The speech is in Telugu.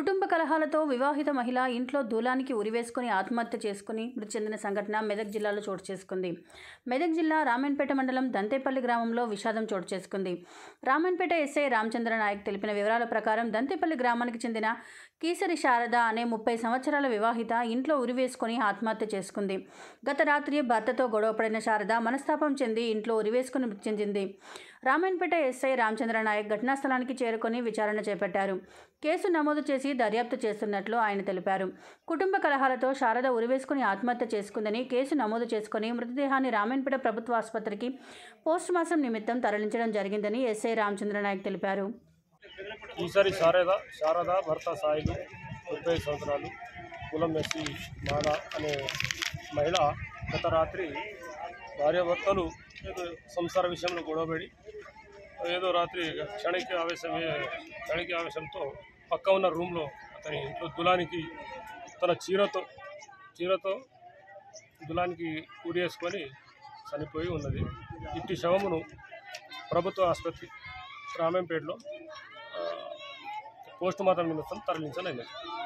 కుటుంబ కలహాలతో వివాహిత మహిళ ఇంట్లో దూలానికి ఉరివేసుకుని ఆత్మహత్య చేసుకుని మృతి చెందిన సంఘటన మెదక్ జిల్లాలో చోటు చేసుకుంది మెదక్ జిల్లా రామన్పేట మండలం దంతేపల్లి గ్రామంలో విషాదం చోటు చేసుకుంది రామన్పేట ఎస్ఐ రామచంద్ర నాయక్ తెలిపిన వివరాల ప్రకారం దంతేపల్లి గ్రామానికి చెందిన కీసరి శారద అనే ముప్పై సంవత్సరాల వివాహిత ఇంట్లో ఉరివేసుకుని ఆత్మహత్య చేసుకుంది గత రాత్రి భర్తతో గొడవపడిన శారద మనస్తాపం చెంది ఇంట్లో ఉరివేసుకుని మృతి చెందింది రామాయణపేట ఎస్ఐ రామచంద్ర నాయక్ ఘటనా స్థలానికి చేరుకొని విచారణ చేపట్టారు కేసు నమోదు చేసి దర్యాప్తు చేస్తున్నట్లు ఆయన తెలిపారు కుటుంబ కలహాలతో శారద ఉరివేసుకుని ఆత్మహత్య చేసుకుందని కేసు నమోదు చేసుకుని మృతదేహాన్ని రామాయణపేట ప్రభుత్వ ఆసుపత్రికి పోస్టుమార్టం నిమిత్తం తరలించడం జరిగిందని ఎస్ఐ రామచంద్ర నాయక్ తెలిపారు ఈసారి శారద శారద భర్త సాయిలు ముప్పై సంవత్సరాలు కులం ఎస్సి మాల అనే మహిళ గత రాత్రి భార్యాభర్తలు ఏదో సంసార విషయంలో గొడవపడి ఏదో రాత్రి క్షణిక ఆవేశం క్షణిక ఆవేశంతో పక్క ఉన్న రూమ్లో అతని ఇంట్లో దులానికి తన చీరతో చీరతో దులానికి ఉరేసుకొని చనిపోయి ఉన్నది ఇట్టి శవమును ప్రభుత్వ ఆసుపత్రి రామంపేటలో పోస్ట్ మార్టం నిమిత్తం తరలించలేదు